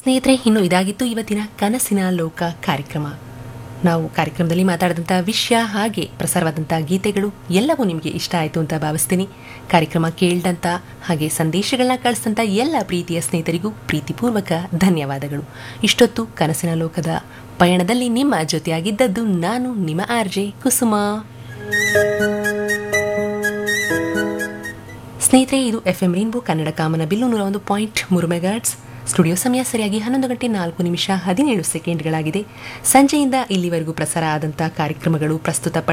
ಸ್ನೇಹಿತರೆ ಇನ್ನು ಇದಾಗಿತ್ತು ಇವತ್ತಿನ ಕನಸಿನ ಲೋಕ ಕಾರ್ಯಕ್ರಮ ನಾವು ಕಾರ್ಯಕ್ರಮದಲ್ಲಿ ಮಾತಾಡಿದಂಥ ವಿಷಯ ಹಾಗೆ ಪ್ರಸಾರವಾದಂಥ ಗೀತೆಗಳು ಎಲ್ಲವೂ ನಿಮಗೆ ಇಷ್ಟ ಆಯಿತು ಅಂತ ಭಾವಿಸ್ತೀನಿ ಕಾರ್ಯಕ್ರಮ ಕೇಳಿದಂಥ ಹಾಗೆ ಸಂದೇಶಗಳನ್ನ ಕಳಿಸಿದಂಥ ಎಲ್ಲ ಪ್ರೀತಿಯ ಸ್ನೇಹಿತರಿಗೂ ಪ್ರೀತಿಪೂರ್ವಕ ಧನ್ಯವಾದಗಳು ಇಷ್ಟೊತ್ತು ಕನಸಿನ ಲೋಕದ ಪಯಣದಲ್ಲಿ ನಿಮ್ಮ ಜೊತೆಯಾಗಿದ್ದದ್ದು ನಾನು ನಿಮ್ಮ ಆರ್ಜೆ ಕುಸುಮ ಸ್ನೇಹಿತರೆ ಇದು ಎಫ್ ಎಂ ರೈನ್ಬೋ ಕನ್ನಡ ಕಾಮನ ಬಿಲ್ಲು ನೂರ ಒಂದು ಪಾಯಿಂಟ್ ಮೂರು ಮೆಗಾಟ್ಸ್ ಸ್ಟುಡಿಯೋ ಸಮಯ ಸರಿಯಾಗಿ ಹನ್ನೊಂದು ಗಂಟೆ ನಾಲ್ಕು ನಿಮಿಷ ಹದಿನೇಳು ಸೆಕೆಂಡ್ಗಳಾಗಿದೆ ಸಂಜೆಯಿಂದ ಇಲ್ಲಿವರೆಗೂ ಪ್ರಸಾರ ಆದಂಥ ಕಾರ್ಯಕ್ರಮಗಳು ಪ್ರಸ್ತುತ